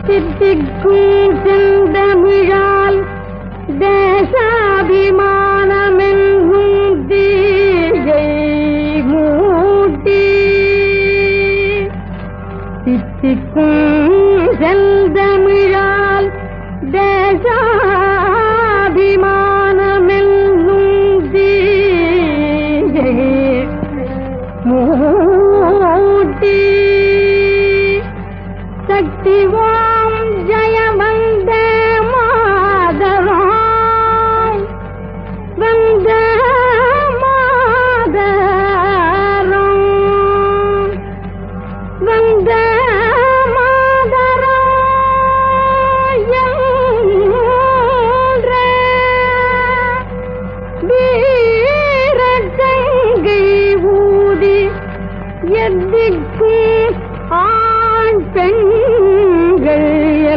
தித்திக்கும் செந்தமிழால் தேசாபிமானமென்னும் தீயை மூட்டி தித்திக்கும் செந்தமிழால் தேசாபிமானமென்னும் தீயை மூட்டி சக்திவாம் ஜயவந்த மாதராம் வந்த மாதரம் வந்த மாதரம் என்ற வீரச்சங்கை ஊதி எத்திக்கும் ஆண் பெண்கள்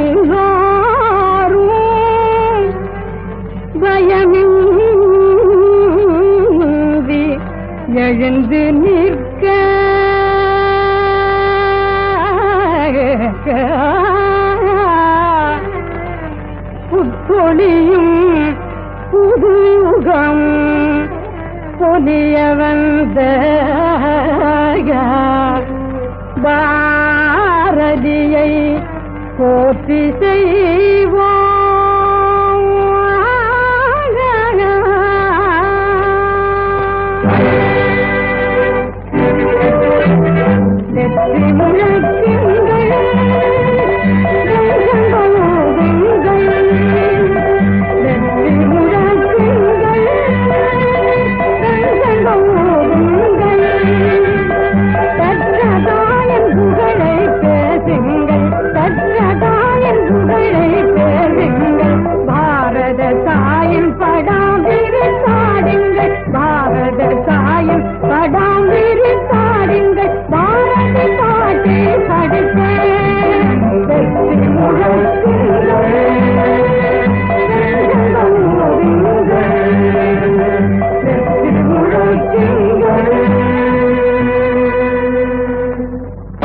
எல்லாரும் பயமின்றி எழுந்து நிற்க புத்தொழியும் புதுயுகம் பொலிய வந்த பாரதியை போற்றி செய்வோம் வெற்றி முழக்கிங்கள் தேசங்களோடுங்கள் வெற்றி முழக்கிங்கள் தேசங்களோடுங்கள் தற்றதாயன் புகழை பேசுங்கள் தற்றதாயன் புகழை பேசுங்கள் பாரத தாயின் படா